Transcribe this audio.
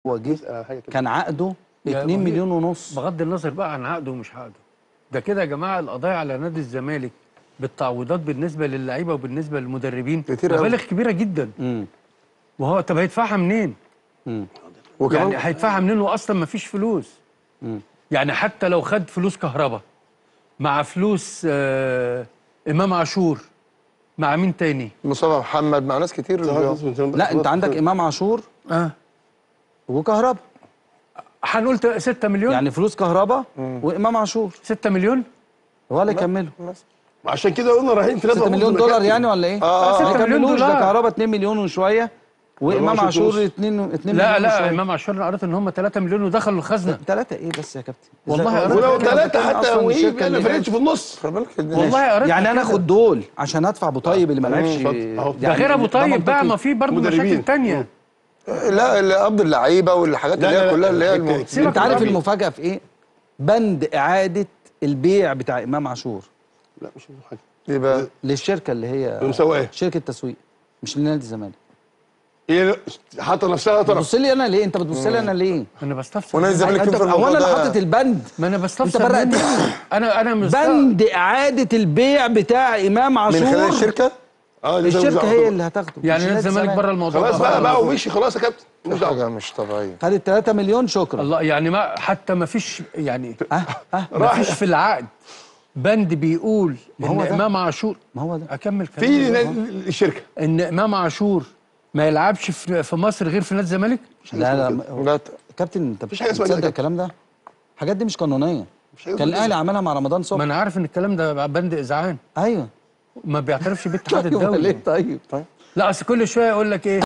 هو جه آه، حاجه كده كان عقده يا 2 وهي- مليون ونص بغض النظر بقى عن عقده ومش عقده ده كده يا جماعه القضايا على نادي الزمالك بالتعويضات بالنسبه للعيبه وبالنسبه للمدربين كتير أوي. مبالغ كبيره جدا امم وهو طب هيدفعها منين؟ امم وكمان يعني هيدفعها منين واصلا ما فيش فلوس مم. يعني حتى لو خد فلوس كهرباء مع فلوس آه امام عاشور مع مين تاني؟ مصطفى محمد مع ناس كتير لا انت عندك امام عاشور اه وكهربا هنقول 6 مليون يعني فلوس كهربا وامام عاشور 6 مليون ولا يكملوا عشان كده قلنا رايحين في 6 مليون دولار يعني ولا ايه؟ آه، آه، ما 6 مليون يكملوش ده دولار. كهربا 2 مليون وشويه وامام عاشور عاشور فلوس. 2 2 لا مليون لا وشوية. امام عاشور انا قريت ان هم 3 مليون ودخلوا الخزنه ثلاثة ايه بس يا كابتن والله إزاي- قريت ولو كده ثلاثه حتى أصلاً ويجي الشركة انا اللي فرقتش في النص خلي بالك والله قريت يعني انا كده. اخد دول عشان ادفع ابو طيب اللي ما لعبش اتفضل. أهو. ده غير ابو طيب بقى ما في برضه مدربين. مشاكل تانية لا اللي قبض اللعيبه والحاجات لا، اللي لا، هي لا، كلها اللي هي الحتة الم- دي. سيبك انت عارف من الراجل. المفاجاه في ايه؟ بند اعاده البيع بتاع امام عاشور لا مش حاجه يبقى للشركه اللي هي مسواه شركه تسويق مش لنادي الزمالك هي حاطه نفسها طرف بتبص لي انا ليه؟ انت بتبص لي انا ليه؟ انا بستفسر ونادي منك. الزمالك انت كيف في هو انا الموضوع اللي ده حاطط البند ما انا بستفسر انت منك. بدأت انا انا مست... بند اعاده البيع بتاع امام عاشور من خلال الشركه اه دي زي الشركه وزع هي طبعا. اللي هتاخده يعني مش نادي نادي الزمالك بره الموضوع خلاص ده. بقى بقى ومشي خلاص يا كابتن مش دعوه حاجه مش طبيعيه خدت 3 مليون شكرا الله يعني ما حتى ما فيش يعني اه اه ما فيش في العقد بند بيقول ان هو ده. امام عاشور ما هو ده اكمل في كلامي نادي- الشركه ان امام عاشور ما يلعبش في في مصر غير في نادي الزمالك لا لا اسمها ما- لا ت- كابتن انت مفيش حاجة اسمها بتصدق كده. الكلام ده الحاجات دي مش قانونيه مفيش حاجة كان اسمها الاهلي عملها مع رمضان ما صبحي انا عارف ان الكلام ده بند ازعاج ايوه ما بيعترفش بالاتحاد أيوة، ليه الدولي طيب لا اصل كل شويه يقول لك ايه